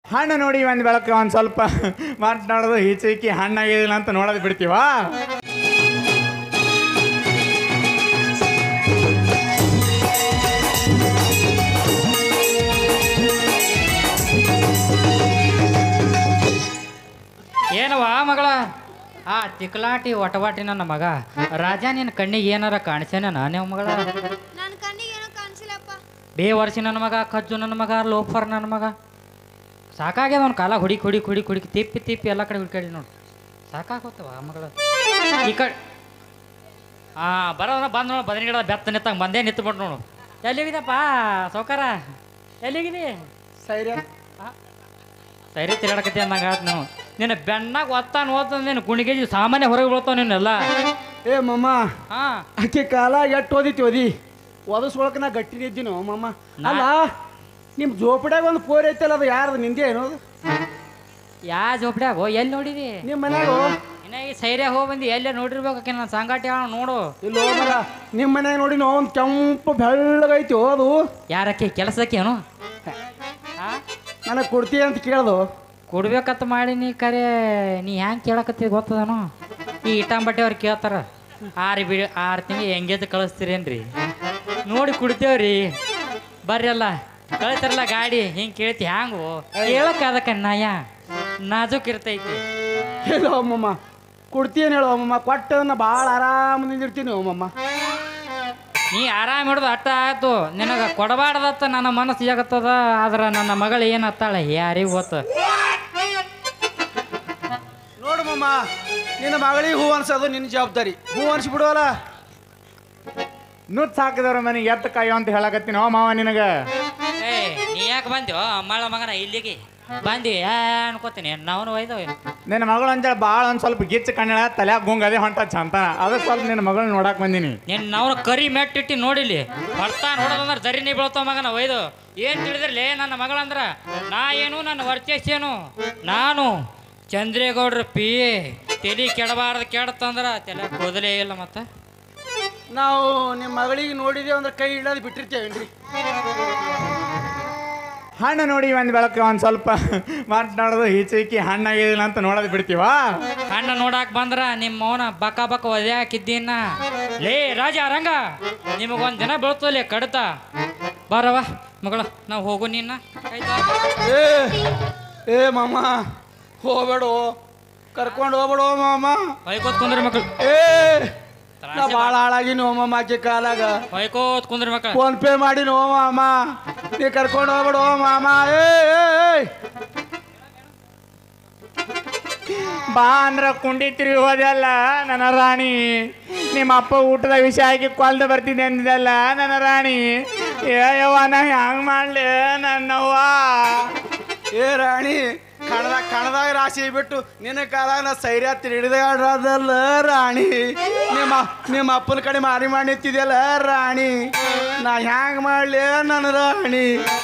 ಹಣ್ಣು ನೋಡಿ ಒಂದು ಬೆಳಕು ಒಂದು ಸ್ವಲ್ಪ ಮಾತನಾಡೋದು ಈಚೆಕಿ ಹಣ್ಣಾಗಿದಿಲ್ಲ ಅಂತ ನೋಡೋದು ಬಿಡ್ತೀವಾ ಏನವ ಮಗಳ ಆ ತಿಕ್ಲಾಟಿ ಒಟವಾಟಿ ನನ್ನ ಮಗ ರಾಜ ನಿನ್ನ ಕಣ್ಣಿಗೆ ಏನಾರ ಕಾಣಿಸ್ಯಾನ ನಾನೇ ಮಗಳ ನನ್ನ ಕಣ್ಣಿಗೆ ಏನೋ ಕಾಣಿಸಿಲ್ಲಪ್ಪ ಬೇವರ್ಸಿ ನನ್ನ ಮಗ ಕಜ್ಜು ನನ್ನ ಮಗ ಲೋಫರ್ ನನ್ನ ಮಗ ಸಾಕಾಗ್ಯದ ಅವ್ನ ಕಾಲ ಹುಡುಕಿ ಹುಡುಕಿ ಹುಡುಕಿ ಹುಡುಕಿ ತಿಪ್ಪಿ ತಿಪ್ಪಿ ಎಲ್ಲ ಕಡೆ ಹುಡುಕಾಡಿ ನೋಡು ಸಾಕಾಗೋತವ ಮಗಳ ಈ ಕಡೆ ಹಾಂ ಬರೋದ ಬಂದು ನೋಡು ಬದನೆ ಗಿಡ ಬೆತ್ತ ನಿತ್ತಂಗೆ ಬಂದೇ ನಿಂತ್ಬಿಟ್ಟು ನೋಡು ಎಲ್ಲಿಗಿದಪ್ಪ ಸೌಕಾರ ಎಲ್ಲಿಗಿದಿ ಸೈರ್ಯ ಸರಿ ತಿರುಗಾಡಕತ್ತಿ ಅಂದಂಗೆ ಆಯ್ತು ನಾವು ನಿನ್ನ ಬೆನ್ನಾಗ ಒತ್ತಾನ ಓದ್ತ ನೀನು ಗುಣಿಗೇಜಿ ಸಾಮಾನ್ಯ ಹೊರಗೆ ಬೀಳ್ತಾವ ನೀನೆಲ್ಲ ಏ ಮಮ್ಮ ಹಾಂ ಆಕೆ ಕಾಲ ಎಟ್ಟು ಓದಿತಿ ಓದಿ ಒದಸ್ಕೊಳಕ ನಾ ಗಟ್ಟಿನ ಇದ್ದೀನೋ ಮಮ್ಮ ನಾ- ಅಲ್ಲ ನಿಮ್ಮ ಜೋಪಡ್ಯಾಗ ಒಂದು ಪೋರ್ ಐತಲ್ಲ ಅದು ಯಾರ್ದು ನಿಂದೆ ಏನೋ ಅದು? ಯಾ ಜೋಪಡ್ಯಾಗೋ ಎಲ್ಲಿ ನೋಡಿದಿ ನಿಮ್ಮ ಮನ್ಯಾಗ ಇನ್ನ ಈ ಸೈರ್ಯ ಹೋಗಿ ಬಂದು ಎಲ್ಲೇ ನೋಡಿರ್ಬೇಕು ನನ್ನ ಸಂಗಾಟಿ ಅವ ನೋಡು ಇಲ್ಲ ಮರ ನಿಮ್ಮ ಮನ್ಯಾಗ ನೋಡಿ ನೋ ಒಂದು ಕೆಂಪು ಬೆಳ್ಳಗೈತಿ ಅದು ಯಾರಕ್ಕೆ ಕೆಲಸಕ್ಕೇನು ಆ ನನಗೆ ಕೊಡ್ತೀಯ ಅಂತ ಕೇಳ್ದು ಕೊಡ್ಬೇಕಂತ ಮಾಡೀನಿ ಕರೆ ನೀ ಹ್ಯಾಂಗೆ ಕೇಳಕತ್ತಿ ಗೊತ್ತದನು ಈ ಇಟಾಂಬಟ್ಟೆ ಅವ್ರು ಕೇಳ್ತಾರ ಆರು ಬಿ ಆರು ತಿಂಗಳು ಹೆಂಗೇದು ಕಳಿಸ್ತೀರೇನ್ರಿ ನೋಡಿ ಕುಡ್ತೇವ್ರಿ ಬರ್ರಿ ಅಲ್ಲ ಕಳಿಸ್ತಾರಲ್ಲ ಗಾಡಿ ಹಿಂಗೆ ಕೇಳ್ತಿ ಹ್ಯಾಂಗು ಕೇಳಕ್ಕೆ ಅದಕ್ಕೆ ನಯ ನಾಜೂಕ್ ಇರ್ತೈತಿ ಹೇಳೋ ಮಮ್ಮ ಕೊಡ್ತೀಯನ್ ಹೇಳೋ ಮಮ್ಮ ಕೊಟ್ಟದನ್ನ ಭಾಳ ಆರಾಮದಿಂದ ಇರ್ತೀನಿ ಮಮ್ಮ ನೀ ಆರಾಮ್ ಹಿಡ್ದು ಅಟ್ಟ ಆಯ್ತು ನಿನಗೆ ಕೊಡಬಾರ್ದತ್ತ ನನ್ನ ಮನಸ್ಸು ಜಾಗತ್ತದ ಆದ್ರೆ ನನ್ನ ಮಗಳು ಏನತ್ತಾಳೆ ಯಾರಿಗೆ ಗೊತ್ತ ನೋಡು ಮಮ್ಮ ನಿನ್ನ ಮಗಳಿಗೆ ಹೂ ಅನ್ಸೋದು ನಿನ್ನ ಜವಾಬ್ದಾರಿ ಹೂ ಅನ್ಸ್ಬಿಡುವಲ್ಲ ನುಚ್ಚ ಹಾಕಿದವ್ರ ಮನೆಗೆ ಎತ್ತ ಕಾಯೋ ಅಂತ ಹೇಳಕತ್ತೀನಿ ಓ ಮಾವ ನಿನಗ ಏ ನೀ ಯಾಕೆ ಬಂದ್ಯೋ ಮಳ ಮಗನ ಇಲ್ಲಿಗೆ ಬಂದಿ ಯಾ ಅನ್ಕೋತೀನಿ ನಾವು ಒಯ್ದವ ನಿನ್ನ ಮಗಳು ಅಂಜಾಳ ಭಾಳ ಒಂದು ಸ್ವಲ್ಪ ಗಿಚ್ಚ ಕಣ್ಣಳ ತಲ್ಯಾಗ ಗುಂಗ್ ಅದೇ ಹೊಂಟ ಚಂತನ ಅದಕ್ಕೆ ಸ್ವಲ್ಪ ನಿನ್ನ ಮಗಳನ್ನ ನೋಡಕ್ ಬಂದೀನಿ ನಿನ್ನ ನಾವು ಕರಿ ಮೆಟ್ಟಿಟ್ಟಿ ನೋಡಿಲಿ ಬರ್ತಾ ನೋಡೋದಂದ್ರೆ ಜರಿನೇ ಬೀಳ್ತಾವ ಮಗನ ಒಯ್ದು ಏನು ತಿಳಿದಿರ್ಲಿ ನನ್ನ ಮಗಳಂದ್ರ ನಾ ಏನು ನನ್ನ ವರ್ಚಸ್ ಏನು ನಾನು ಚಂದ್ರೇಗೌಡ್ರ ಪಿ ತಲೆ ಕೆಡಬಾರ್ದು ಕೆಡತಂದ್ರ ತಲೆ ಕೂದಲೇ ಇಲ್ಲ ಮತ್ತೆ ನಾವು ನಿಮ್ಮ ಮಗಳಿಗೆ ನೋಡಿದೇವೆ ಅಂದ್ರೆ ಕೈ ಹಿಡಿದು ಬಿಟ್ಟಿರ್ತೇವೇನ್ರಿ ಹಣ್ಣು ನೋಡಿ ಒಂದು ಬೆಳಕು ಒಂದು ಸ್ವಲ್ಪ ಮಾತನಾಡೋದು ಈಚೆಕಿ ಹಣ್ಣಾಗಿದಿಲ್ಲ ಅಂತ ನೋಡೋದು ಬಿಡ್ತೀವಾ ಹಣ್ಣು ನೋಡಾಕ್ ಬಂದ್ರ ನಿಮ್ಮ ಮೌನ ಬಕ ಬಕ ಒದೆ ಹಾಕಿದ್ದೀನ ಲೇ ರಾಜ ರಂಗ ನಿಮಗೊಂದು ದಿನ ಬೀಳ್ತಲೇ ಕಡ್ತ ಬರವ ಮಗಳ ನಾವು ಹೋಗು ನಿನ್ನ ಆಯ್ತಾ ಏ ಏ ಮಾಮ ಹೋಗ್ಬೇಡು ಕರ್ಕೊಂಡು ಹೋಗ್ಬೇಡು ಮಾಮ ಹೊಯ್ಕೋತ್ ಕುಂದ್ರಿ ಮಕ್ಳು ಏ ನಾ ಭಾಳ ಹಾಳಾಗಿನಿ ಓ ಮಾಮ ಆಕೆ ಕಾಲಾಗ ಹೊಯ್ಕೋತ್ ಕುಂದ್ರಿ ಮಕ್ಳು ಫೋನ್ ಪೇ ಮಾಡಿ ನೋ ಮಾಮ ನೀ ಕರ್ಕೊಂಡು ಹೋಗ್ಬೇಡು ಓ ಮಾಮ ಏ ಏ, ಏ. ಬಾ ಅಂದ್ರ ಕುಂಡಿ ತಿರುಗಿ ಹೋದಲ್ಲ ನನ್ನ ರಾಣಿ ನಿಮ್ಮ ಅಪ್ಪ ಊಟದ ವಿಷಯ ಆಗಿ ಕೊಲ್ದ ಬರ್ತಿದ್ದೆ ಅಂದಿದ್ದಲ್ಲ ನನ್ನ ರಾಣಿ ಏ ಯವ್ವ ನಾ ಹ್ಯಾಂಗ ಮಾಡ್ಲಿ ನನ್ನವ್ವ ಏ ರಾಣಿ ಕಣದಾಗ ಕಣದಾಗ ರಾಶಿ ಬಿಟ್ಟು ನಿನ್ನ ಕಾಲಾಗ ನಾ ಸೈರ್ಯ ತಿರುಗಿದಾಡೋದಲ್ಲ ರಾಣಿ ನಿಮ್ಮ ನಿಮ್ಮ ಅಪ್ಪನ ಕಡೆ ಮಾರಿ ಮಾಡಿ ನಿಂತಿದ್ಯಲ್ಲ ರಾಣಿ ನಾ ಹ್ಯಾಂಗ ಮಾಡ್ಲಿ ನನ್ನ ರಾಣಿ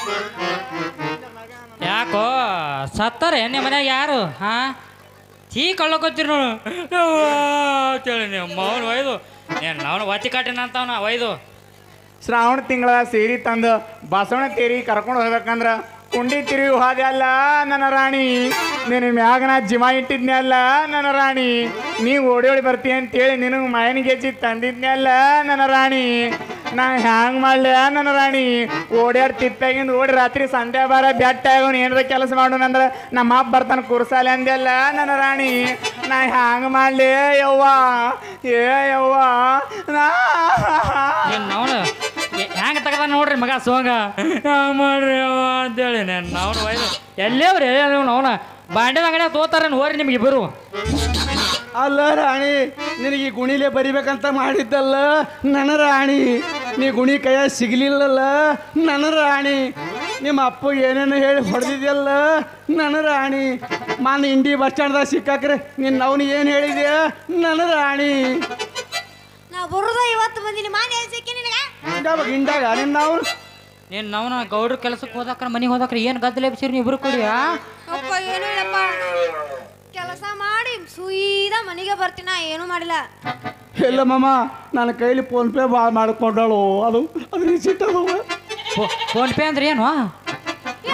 ಯಾಕೋ ಸತ್ತಾರೆ ನಿಮ್ಮ ಮನ್ಯಾಗ ಯಾರು ಹಾ ಟೀ ಕಳ್ಳಕೊತ್ತೀರಿ ನೋಡು ಯವ್ವ ಅಂತೇಳಿ ನೀವು ಮೌನ ಒಯ್ದು ಏನು ನಾವು ಒತ್ತಿ ಕಟ್ಟಿನ ಅಂತವನ ಒಯ್ದು ಶ್ರಾವಣ ತಿಂಗಳ ಸೀರೆ ತಂದು ಬಸವಣ ತೇರಿ ಕರ್ಕೊಂಡು ಹೋಗ್ಬೇಕಂದ್ರ ಕುಂಡಿ ತಿರುಗಿ ಹೋದೆ ಅಲ್ಲ ನನ್ನ ರಾಣಿ ನಿನ್ನ ಮ್ಯಾಗ ನಾ ಜಿಮ ಇಟ್ಟಿದ್ನೆ ಅಲ್ಲ ನನ್ನ ರಾಣಿ ನೀ ಓಡಿ ಓಡಿ ಬರ್ತೀಯ ಅಂತೇಳಿ ನಿನಗೆ ಮಯನ ಗೆಜ್ಜಿ ತಂದಿದ್ನೆ ಅಲ್ಲ ನನ್ನ ರಾಣಿ ನಾ ಹ್ಯಾಂಗ್ ಮಾಡ್ಲೆ ನನ್ನ ರಾಣಿ ಓಡ್ಯಾಡ್ ತಿಪ್ಪಾಗಿಂದ ಓಡಿ ರಾತ್ರಿ ಸಂಧ್ಯಾ ಬಾರ ಬೆಟ್ಟ ಆಗೋನ್ ಏನಾರ ಕೆಲಸ ಮಾಡೋಣ ಅಂದ್ರೆ ನಮ್ಮ ಅಪ್ಪ ಬರ್ತಾನೆ ಕುರ್ಸಾಲೆ ಅಂದೆಲ್ಲ ನನ್ನ ರಾಣಿ ನಾ ಹ್ಯಾಂಗ್ ಮಾಡ್ಲಿ ಯವ್ವ ಏ ಯವ್ವ ನಾ ಏನು ಅವನು ಹೆಂಗೆ ತೆಗ್ದ ನೋಡ್ರಿ ಮಗ ಸೋಂಗ ಹ್ಯಾಂಗ್ ಮಾಡ್ರಿ ಅವ್ವ ಅಂತೇಳಿ ನಾನು ನಾವು ಒಯ್ದು ಎಲ್ಲೇವ್ರಿ ನೀವು ಅವನ ಬಾಂಡೆದ ಅಂಗಡಿಯಾಗ ತೋತಾರೇನು ಹೋರಿ ನಿಮ್ಗೆ ಇಬ್ಬರು ಅಲ್ಲ ರಾಣಿ ನಿನಗೆ ಈ ಗುಣಿಲೆ ಬರಿಬೇಕಂತ ಮಾಡಿದ್ದಲ್ಲ ನನ್ನ ರಾಣಿ ನೀ ಗುಣಿ ಕೈಯ ಸಿಗಲಿಲ್ಲಲ್ಲ ನನ್ನ ರಾಣಿ ನಿಮ್ಮ ಅಪ್ಪ ಏನೇನು ಹೇಳಿ ಹೊಡೆದಿದ್ಯಲ್ಲ ನನ್ನ ರಾಣಿ ಮಾನ್ ಇಂಡಿ ಬಸ್ ಸ್ಟ್ಯಾಂಡ್ದಾಗ ಸಿಕ್ಕಾಕ್ರೆ ನಿನ್ನ ಅವನು ಏನು ಹೇಳಿದ್ಯ ನನ್ನ ರಾಣಿ ನಾ ಬರುದ ಇವತ್ತು ಬಂದಿನಿ ಮಾನ್ ಏನ್ ಸಿಕ್ಕಿ ನಿನಗ ಇಂಡಾಗ ಇಂಡಾಗ ನಿನ್ನ ಅವನು ನೀನು ನಾವನ ಗೌಡ್ರ ಕೆಲಸಕ್ಕೆ ಹೋದಾಕ್ರ ಮನೆಗೆ ಹೋದಾಕ್ರ ಏನು ಗದ್ದಲ ಎಬ್ಸಿರಿ ನೀವು ಇಬ್ರು ಕೂಡಿ ಆ? ಅಪ್ಪ ಏನು ಇಲ್ಲಪ್ಪ ಕೆಲಸ ಮಾಡಿ ಸುಯ್ದ ಮನೆಗೆ ಬರ್ತೀನ ಏನು ಮಾಡಿಲ್ಲ ಇಲ್ಲ ಮಾಮ ನನ್ನ ಕೈಲಿ ಫೋನ್ ಪೇ ಭಾಳ ಮಾಡ್ಕೊಂಡಳು ಅದು ಅದು ರಿಸಿಟ್ ಅದು ಫೋ- ಫೋನ್ ಪೇ ಅಂದ್ರೆ ಏನು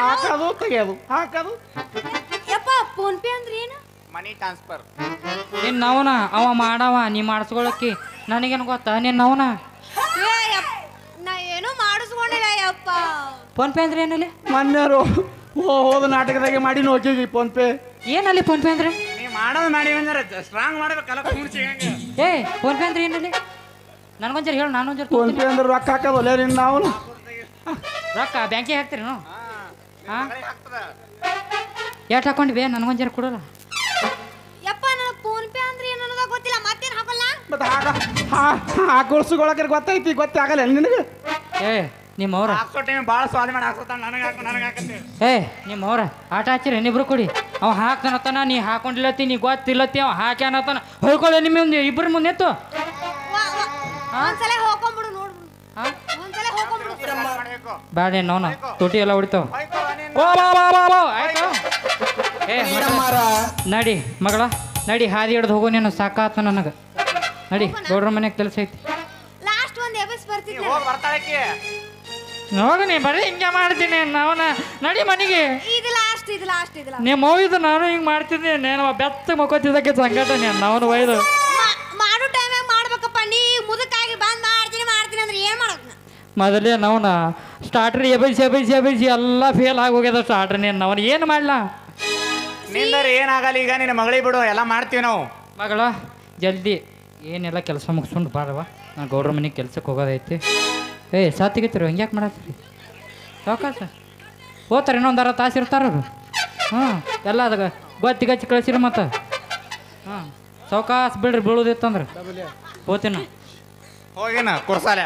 ಹಾಕೋದು ತೆಗೆಯೋದು ಹಾಕೋದು ಯಪ್ಪ ಫೋನ್ ಪೇ ಅಂದ್ರೆ ಏನು ಮನಿ ಟ್ರಾನ್ಸ್ಫರ್ ನಿನ್ನ ಅವನ ಅವ ಮಾಡವ ನೀ ಮಾಡಿಸ್ಕೊಳಕ್ಕಿ ನನಗೇನು ಗೊತ್ತಾ ನಿನ್ನ ಅವನ ಏ ಯಪ್ಪ ನಾ ಏನೂ ಮಾಡಿಸ್ಕೊಂಡಿಲ್ಲ ಯಪ್ಪ ಫೋನ್ ಪೇ ಅಂದ್ರೆ ಏನಲ್ಲಿ ಮೊನ್ನೆರು ಓ ಹೋದ ನಾಟಕದಾಗೆ ಮಾಡಿ ನೋಕಿಗಿ ಫೋನ್ ಪೇ ಏನಲ್ಲಿ ಫೋನ್ ಪೇ ಅಂದ್ರೆ ನೀ ಮಾಡೋದು ಮಾಡಿ ಅಂದ್ರೆ ಸ್ಟ್ರಾಂಗ್ ಮಾಡ್ಬೇಕಲ್ಲ ಕುಣಿಸಿ ಹಂಗೆ ಏ ಫೋನ್ ಪೇ ಅಂದ್ರೆ ಏನಲ್ಲಿ ನನಗೊಂಜರ ಹೇಳು ನಾನೊಂಜರ ಫೋನ್ ಪೇ ಅಂದ್ರೆ ರೊಕ್ಕ ಹಾಕೋದಲ್ಲ ನಿನ್ನ ನಾವು ರೊಕ್ಕ ಬ್ಯಾಂಕಿಗೆ ಹಾಕ್ತೀರಿ ನೀವು ಹಾ ಮಗಳಿಗೆ ಹಾಕ್ತದ ಎಷ್ಟು ಹಾಕೊಂಡಿ ಬೇ ನನಗೊಂಜರ ಕೊಡೋಲ್ಲ ಯಪ್ಪ ನನಗೆ ಫೋನ್ ಪೇ ಅಂದ್ರೆ ಏನು ಅನ್ನೋದ ಗೊತ್ತಿಲ್ಲ ಮತ್ತೇನು ಹಾಕಲ್ಲ ಮತ್ತೆ ಹಾಕ ಹಾಕೊಳ್ಸ್ಕೊಳಕ್ಕೆ ಗೊತ್ತೈತಿ ಗೊತ್ತಾಗಲ್ಲ ನಿನಗೆ ಏ ನಿಮ್ಮ ಅವ್ರ ಹಾಕ್ಸೋ ಟೈಮ್ ಭಾಳ ಸ್ವಾದ ಮಾಡಿ ಹಾಕ್ಸೋತಾನ ನನಗೆ ಹಾಕು ನನಗೆ ಹಾಕಂತೆ ಏ ನಿಮ್ಮ ಅವ್ರ ಆಟ ಹಚ್ಚಿರಿ ಇನ್ನಿಬ್ರು ಕೊಡಿ ಅವ ಹಾಕ್ತಾನತ್ತಾನ ನೀ ಹಾಕೊಂಡಿಲ್ಲತ್ತಿ ನೀ ಗೊತ್ತಿಲ್ಲತ್ತಿ ಅವ ಹಾಕ್ಯಾನತ್ತಾನ ಹೊಯ್ಕೊಳ್ಳೆ ನಿಮ್ಮ ಮುಂದೆ ಇಬ್ಬರ ಮುಂದೆ ಎತ್ತು ವಾ, ವಾ. ಒಂದ್ಸಲ ಹೋಗ್ಕೊಂಬಿಡು ನೋಡ್ಬಿಡು ಹಾ ಒಂದ್ಸಲ ಹೋಗ್ಕೊಂಬಿಡು ಮಾಡಬೇಕು ಬ್ಯಾಡ ನೋನ ತುಟಿ ಎಲ್ಲ ಹೊಡಿತಾವ ಹೋಯ್ಕೋ ನೀನು ಓ ಬಾ ಬಾ ಬಾ ಬಾ ಆಯ್ತು ಏ ಮಗಳ, ನಡಿ ಮಗಳ ನಡಿ ಹಾದಿ ಹಿಡ್ದು ಹೋಗು ನೀನು ಸಾಕಾತ ನನಗೆ ನಡಿ ಗೌಡ್ರ ಮನೆಗೆ ಕೆಲಸ ಐತಿ ಲಾಸ್ಟ್ ಒಂದ್ ಎಬಸ್ ನೀ ಬರ್ತಿದ್ನ ಹೋಗಿ ಬರ್ತಾಳಕಿ ನೋಡು ನೀ ಬರೀ ಹಿಂಗೆ ಮಾಡ್ತೀನಿ ನಾವನ ನಡಿ ಮನೆಗೆ ಇದು ಲಾಸ್ಟ್ ಇದು ಲಾಸ್ಟ್ ಇದು ಲಾಸ್ಟ್ ನಿಮ್ಮ ಮೌದು ನಾನು ಹಿಂಗೆ ಮಾಡ್ತಿದ್ದೆ ನಾನು ಬೆತ್ತ ಮಕ್ಕೋತಿದ್ದಕ್ಕೆ ಸಂಕಟ ನೀನು ನಾವನು ಒಯ್ದು ಮಾಡೋ ಟೈಮಾಗ ಮಾಡ್ಬೇಕಪ್ಪ ನೀ ಮುದಕ್ಕಾಗಿ ಬಂದ್ ಮಾಡ್ತೀನಿ ಮಾಡ್ತೀನಿ ಅಂದ್ರೆ ಏನ್ ಮಾಡಕ್ ನಾ? ಮೊದಲೇ ನಾವನ ಸ್ಟಾರ್ಟ್ರ್ ಎಬೈಸಿ ಎಬೈಸಿ ಎಬೈಸಿ ಎಲ್ಲ ಫೇಲ್ ಆಗಿ ಹೋಗ್ಯದ ಸ್ಟಾರ್ಟ್ರ್ ನೀನು ನಾವನ್ ಏನು ಮಾಡ್ಲಾ ನಿಂದರ ಏನಾಗಲ್ಲ ಈಗ ನಿನ್ನ ಮಗಳಿಗೆ ಬಿಡು ಎಲ್ಲ ಮಾಡ್ತೀವಿ ನಾವು ಮಗಳ ಜಲ್ದಿ ಏನೆಲ್ಲ ಕೆಲಸ ಮುಗಿಸ್ಕೊಂಡು ಬಾರವ ನಾನು ಗೌಡ್ರ ಮನೆಗೆ ಕೆಲ್ಸಕ್ಕೆ ಹೋಗೋದೈತಿ ಏ ಸಾತಿಗೆತ್ತಿರು ಹಂಗ್ಯಾಕೆ ಮಾಡತ್ತೀರಿ ಸಾವಕಾಶ ಹೋಗ್ತಾರೆ ಇನ್ನೊಂದು ಅರ ತಾಸು ಇರ್ತಾರ ಅವ್ರು ಹ್ಞೂ ಎಲ್ಲ ಅದಾಗ ಗೊತ್ತಿ ಗಚ್ಚಿ ಕಳಿಸಿರಿ ಮತ್ತೆ ಹಾಂ ಸಾವಕಾಶ ಬಿಡ್ರಿ ಬೀಳೋದಿತ್ತಂದ್ರೆ ಹೋಗ್ತೀನಿ ಹೋಗಿನ ಕುರ್ಸಾಲೆ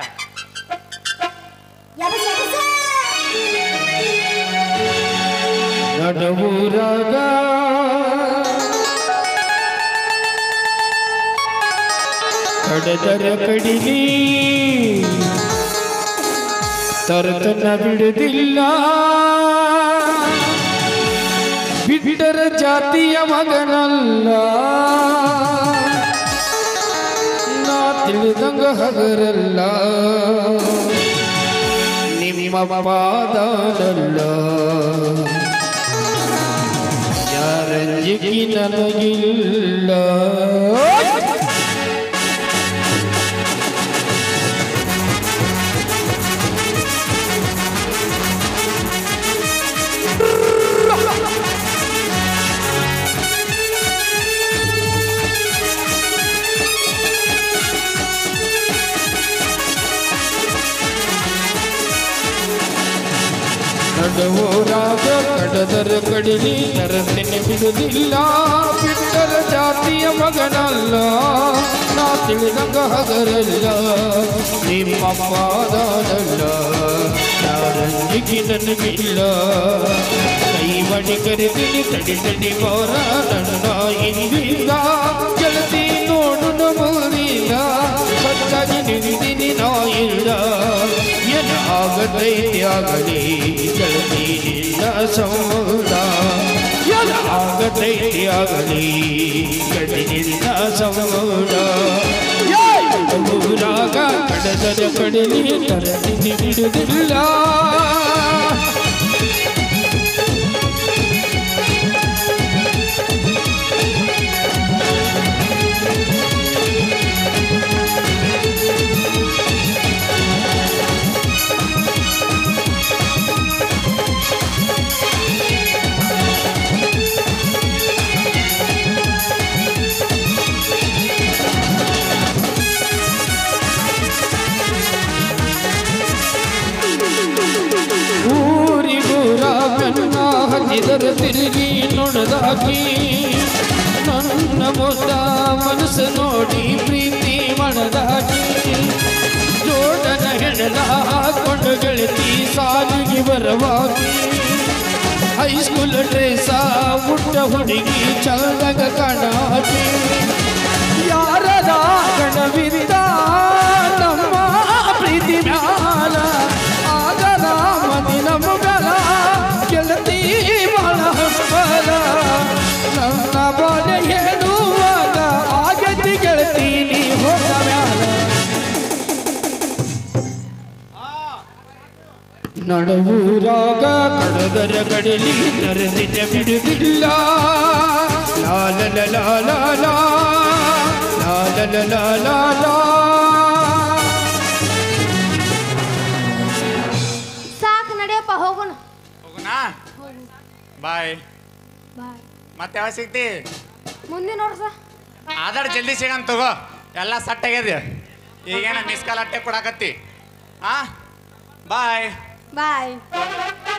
ನಡವೂರಾಗ ಕಡದರ ಕಡಿಲಿ ತರತನ ಬಿಡುದಿಲ್ಲ ಬಿಟ್ಟರ ಜಾತಿಯ ಮಗನಲ್ಲ ನಾ ತಿಳಿದಂಗ ಹಗರಲ್ಲ ನಿಮ್ಮ ಪಾದನಲ್ಲ ಯಾರಂಜಿಗೆ ನನಗಿಲ್ಲ ನಡುವೂರಾಗ ಕಡದರ ಕಡಿಲಿ ನರಸಿನ ಬಿಡುದಿಲ್ಲ ಬಿಟ್ಟರ ಜಾತಿಯ ಮಗನಲ್ಲ ನಾ ತಿಳಿದಂಗ ಹಗರಲ್ಲ ನಿಮ್ಮ ಪಾದನಲ್ಲ ಯಾರಂಜಿಗೆ ನನಗಿಲ್ಲ ಕೈ ಮಾಡಿ ಕರೆದಿನಿ ತಡಿ ತಡಿ ಮೋರ ನನ್ನ ಇಂದಿಲ್ಲ ಗೆಳತಿ ನೋಡು ನಮೂರಿಲ್ಲ ಸತ್ತಾಗಿ ನಿಂದಿನಿ ನಾ ಇಲ್ಲ ಏನ ಆಗತೈತಿ ಆಗಲಿ ಗೆಳತಿ ನಿನ್ನ ಸೌದ ಏನ ಆಗತೈತಿ ಆಗಲಿ ಗೆಳತಿ ನಿನ್ನ ಸೌದ ಊರಾಗ ಕಡದರ ಕಡಲಿ ತರದಿ ಬಿಡುದಿಲ್ಲ ಊರಿಗೂರ ಬೆನ್ನ ಹತ್ತಿದರ ತಿರುಗಿ ನೋಡದಾಗಿ ನನ್ನ ಮೊತ್ತ ಮನಸ್ಸು ನೋಡಿ ಪ್ರೀತಿ ಮಾಡದಾಗಿ ಜೋಡನ ಹೆಣಲ ಹಾಕೊಂಡು ಗೆಳತಿ ಸಾಲಿಗೆ ಬರವಾಗಿ ಹೈಸ್ಕೂಲ್ ಡ್ರೆಸ ಮುಟ್ಟ ಹುಡುಗಿ ಚಂದಗ ಕಾಣಾಗಿ ಯಾರದ ಕಣವಿದ್ದ ನಮ್ಮ ಪ್ರೀತಿ ಮ್ಯಾಲ ಆಗದ ಮನಿ ನಮಗಲ ಗೆಳತಿ ಬಹಳ ಹಬ್ಬಲ ನನ್ನ ಬಾಳೆ ಹೇಳುವಾಗ ಆಗತಿ ಗೆಳತಿ ನೀ ಹೋದ ಮ್ಯಾಲ ನಡುವೂರಾಗ ಕಡದರ ಕಡಲಿ ನರದಿನ ಬಿಡುವುದಿಲ್ಲ ಲಾಲ ಲಾಲ ಲಾಲ ಲಾಲ ಲಾಲ ಲಾಲ ಸಾಕು ನಡೆಯಪ್ಪ ಹೋಗೋಣ ಹೋಗುಣ ಬಾಯ್ ಬಾಯ್ ಮತ್ತೆ ಯಾವಾಗ ಸಿಗ್ತಿ ಮುಂದಿನ ವರ್ಷ ಆದರ್ ಜಲ್ದಿ ಸಿಗಂತ ತಗೋ ಎಲ್ಲ ಸಟ್ ಆಗ್ಯದ ಈಗೇನ ಮಿಸ್ ಕಾಲ್ ಅಟ್ಟೆ ಕೊಡಾಕತ್ತಿ ಹಾ ಬಾಯ್ ಬಾಯ್